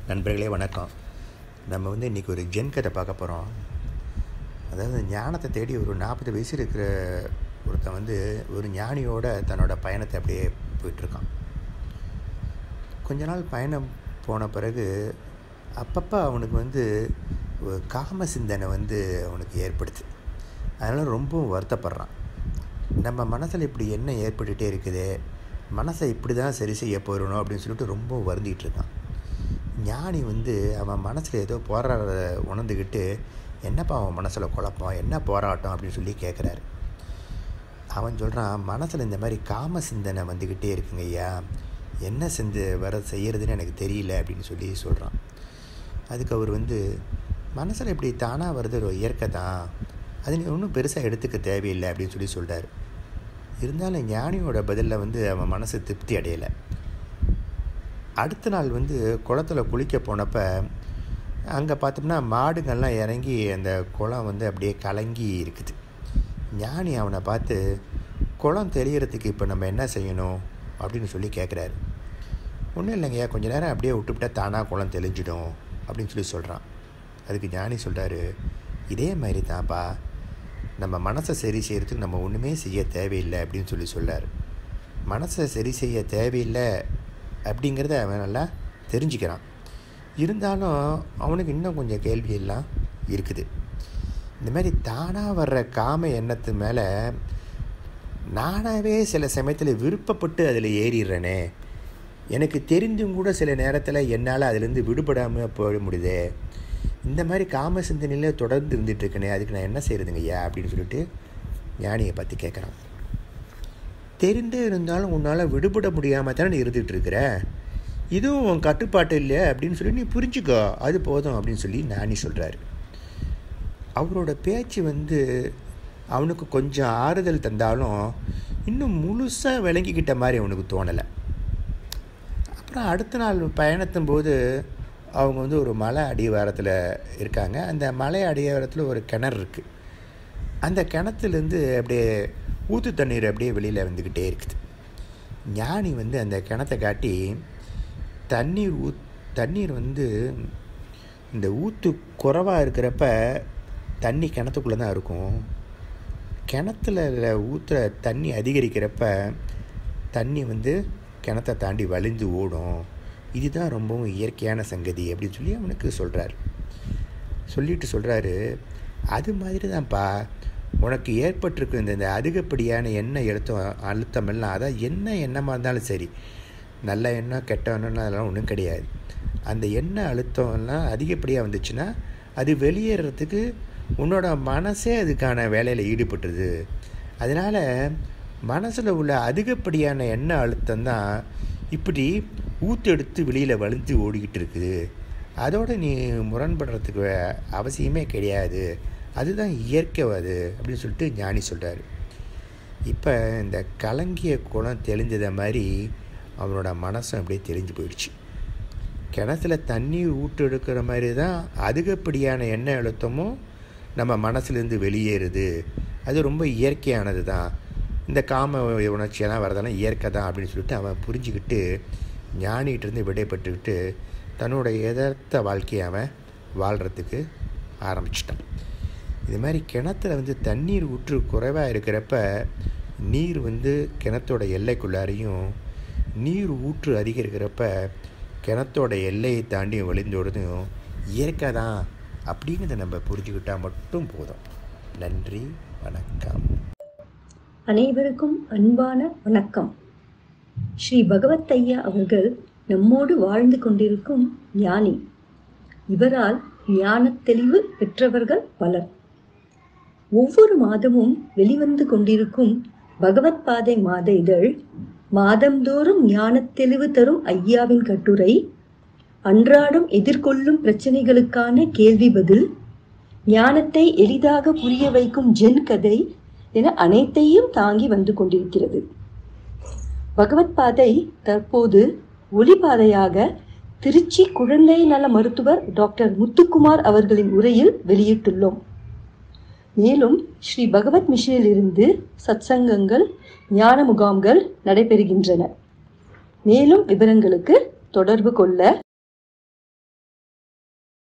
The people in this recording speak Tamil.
நண்பர்களே வணக்கம் நம்ம வந்து இன்றைக்கி ஒரு ஜென் கதை பார்க்க போகிறோம் அதாவது ஞானத்தை தேடி ஒரு நாற்பது வயசு இருக்கிற ஒருத்தன் வந்து ஒரு ஞானியோட தன்னோட பயணத்தை அப்படியே போயிட்டுருக்கான் கொஞ்ச நாள் பயணம் போன பிறகு அப்பப்போ அவனுக்கு வந்து ஒரு காம சிந்தனை வந்து அவனுக்கு ஏற்படுது அதனால் ரொம்பவும் வருத்தப்படுறான் நம்ம மனசில் இப்படி என்ன ஏற்பட்டுகிட்டே இருக்குது மனசை இப்படி தான் சரி செய்ய போயிடணும் அப்படின்னு சொல்லிட்டு ரொம்ப வருந்திட்டு இருக்கான் ஞானி வந்து அவன் மனசில் ஏதோ போராட உணர்ந்துக்கிட்டு என்னப்பா அவன் மனசில் குழப்பம் என்ன போராட்டம் அப்படின்னு சொல்லி கேட்குறாரு அவன் சொல்கிறான் மனசில் இந்த மாதிரி காம சிந்தனை வந்துக்கிட்டே இருக்குங்க ஐயா என்ன சிந்து வர செய்கிறதுன்னு எனக்கு தெரியல அப்படின்னு சொல்லி சொல்கிறான் அதுக்கு அவர் வந்து மனசில் இப்படி தானாக வருது ஒரு இயற்கை தான் அது நீ ஒன்றும் பெருசாக எடுத்துக்க தேவையில்லை அப்படின்னு சொல்லி சொல்கிறாரு இருந்தாலும் ஞானியோட பதிலில் வந்து அவன் மனசு திருப்தி அடையலை அடுத்த நாள் வந்து குளத்துல குளிக்க போனப்போ அங்கே பார்த்தோம்னா மாடுங்கள்லாம் இறங்கி அந்த குளம் வந்து அப்படியே கலங்கி இருக்குது ஞானி அவனை பார்த்து குளம் தெரியறதுக்கு இப்போ நம்ம என்ன செய்யணும் அப்படின்னு சொல்லி கேட்குறாரு ஒன்றும் இல்லைங்கய்யா கொஞ்ச நேரம் அப்படியே விட்டுவிட்டா தானாக குளம் தெளிஞ்சிடும் அப்படின்னு சொல்லி சொல்கிறான் அதுக்கு ஞானி சொல்கிறாரு இதே மாதிரி தான்ப்பா நம்ம மனசை சரி செய்கிறதுக்கு நம்ம ஒன்றுமே செய்ய தேவையில்லை அப்படின்னு சொல்லி சொல்லார் மனசை சரி செய்ய தேவையில்லை அப்படிங்கிறத அவன் நல்லா தெரிஞ்சுக்கிறான் இருந்தாலும் அவனுக்கு இன்னும் கொஞ்சம் கேள்வியெல்லாம் இருக்குது இந்த மாதிரி தானாக வர்ற காம எண்ணத்து மேலே நானாகவே சில சமயத்தில் விருப்பப்பட்டு அதில் ஏறிடுறேனே எனக்கு தெரிந்தும் கூட சில நேரத்தில் என்னால் அதிலேருந்து விடுபடாமல் போக முடியுதே இந்த மாதிரி காம சிந்தனையில் தொடர்ந்து இருந்துகிட்டு இருக்கனே அதுக்கு நான் என்ன செய்கிறதுங்க ஐயா அப்படின்னு சொல்லிட்டு ஞானியை பற்றி கேட்குறான் தெரிந்தே இருந்தாலும் உன்னால் விடுபட முடியாமல் தானே நீ இருந்துகிட்டு இருக்கிற இதுவும் உன் கட்டுப்பாட்டு இல்லை அப்படின்னு சொல்லி நீ புரிஞ்சுக்கோ அது போதும் அப்படின்னு சொல்லி ஞானி சொல்கிறாரு அவரோட பேச்சு வந்து அவனுக்கு கொஞ்சம் ஆறுதல் தந்தாலும் இன்னும் முழுசாக விளங்கிக்கிட்ட மாதிரி அவனுக்கு தோணலை அப்புறம் அடுத்த நாள் பயணத்தும் போது அவங்க வந்து ஒரு மலை அடிவாரத்தில் இருக்காங்க அந்த மலை அடிவாரத்தில் ஒரு கிணறு இருக்குது அந்த கிணத்துலேருந்து அப்படியே ஊற்று தண்ணீர் அப்படியே வெளியில் வந்துக்கிட்டே இருக்குது ஞானி வந்து அந்த கிணத்தை காட்டி தண்ணீர் ஊத் தண்ணீர் வந்து இந்த ஊற்று குறைவாக இருக்கிறப்ப தண்ணி கிணத்துக்குள்ளே தான் இருக்கும் கிணத்துல ஊற்றுற தண்ணி அதிகரிக்கிறப்ப தண்ணி வந்து கிணத்தை தாண்டி வலிந்து ஓடும் இதுதான் ரொம்பவும் இயற்கையான சங்கதி அப்படின்னு சொல்லி அவனுக்கு சொல்கிறார் சொல்லிட்டு சொல்கிறாரு அது மாதிரி தான்ப்பா உனக்கு ஏற்பட்டிருக்க இந்த இந்த அதிகப்படியான எண்ணெய் எழுத்தம் அழுத்தம் எல்லாம் அதான் என்ன எண்ணமாக இருந்தாலும் சரி நல்ல எண்ணம் கெட்ட எண்ணம்லாம் அதெல்லாம் ஒன்றும் கிடையாது அந்த எண்ணெய் அழுத்தம் எல்லாம் அதிகப்படியாக வந்துச்சுன்னா அது வெளியேறதுக்கு உன்னோட மனசே அதுக்கான வேலையில் ஈடுபட்டுருது அதனால் மனசில் உள்ள அதிகப்படியான எண்ண அழுத்தம் தான் இப்படி ஊற்றெடுத்து வெளியில் வலிந்து ஓடிக்கிட்டு இருக்குது அதோடு நீ முரண்படுறதுக்கு அவசியமே கிடையாது அதுதான் இயற்கை அது அப்படின்னு சொல்லிட்டு ஞானி சொல்கிறார் இப்போ இந்த கலங்கிய குளம் தெளிஞ்சதை மாதிரி அவனோட மனசும் அப்படியே தெளிஞ்சு போயிடுச்சு கிணத்துல தண்ணீர் ஊற்று எடுக்கிற மாதிரி தான் அதிகப்படியான எண்ணெய் அழுத்தமும் நம்ம மனசுலேருந்து வெளியேறுது அது ரொம்ப இயற்கையானது தான் இந்த காம உணர்ச்சியெல்லாம் வரதெல்லாம் இயற்கை தான் அப்படின்னு சொல்லிட்டு அவன் புரிஞ்சுக்கிட்டு ஞானிகிட்டேருந்து விடைபெற்றுக்கிட்டு தன்னோட எதார்த்த வாழ்க்கையை அவன் வாழ்கிறதுக்கு ஆரம்பிச்சிட்டான் இது மாதிரி கிணத்துல வந்து தண்ணீர் ஊற்று குறைவாக இருக்கிறப்ப நீர் வந்து கிணத்தோட எல்லைக்குள்ளாரையும் நீர் ஊற்று அதிகரிக்கிறப்ப கிணத்தோட எல்லையை தாண்டி வழிந்தோடுறதும் இயற்கை தான் அப்படிங்கிறத நம்ம புரிஞ்சுக்கிட்டால் மட்டும் போதும் நன்றி வணக்கம் அனைவருக்கும் அன்பான வணக்கம் ஸ்ரீ பகவத் ஐயா அவர்கள் நம்மோடு வாழ்ந்து கொண்டிருக்கும் ஞானி இவரால் ஞானத் தெளிவு பெற்றவர்கள் பலர் ஒவ்வொரு மாதமும் வெளிவந்து கொண்டிருக்கும் பகவத் பாதை மாத இதழ் மாதந்தோறும் ஞானத் தெளிவு தரும் ஐயாவின் கட்டுரை அன்றாடம் எதிர்கொள்ளும் பிரச்சனைகளுக்கான கேள்வி பதில் ஞானத்தை எளிதாக புரிய வைக்கும் ஜென் கதை என அனைத்தையும் தாங்கி வந்து கொண்டிருக்கிறது பகவத் பாதை தற்போது ஒளிபாதையாக திருச்சி குழந்தை நல மருத்துவர் டாக்டர் முத்துக்குமார் அவர்களின் உரையில் வெளியிட்டுள்ளோம் மேலும் ஸ்ரீ பகவத் மிஷனில் இருந்து சத்சங்கங்கள் ஞான முகாம்கள் நடைபெறுகின்றன மேலும் விவரங்களுக்கு தொடர்பு கொள்ள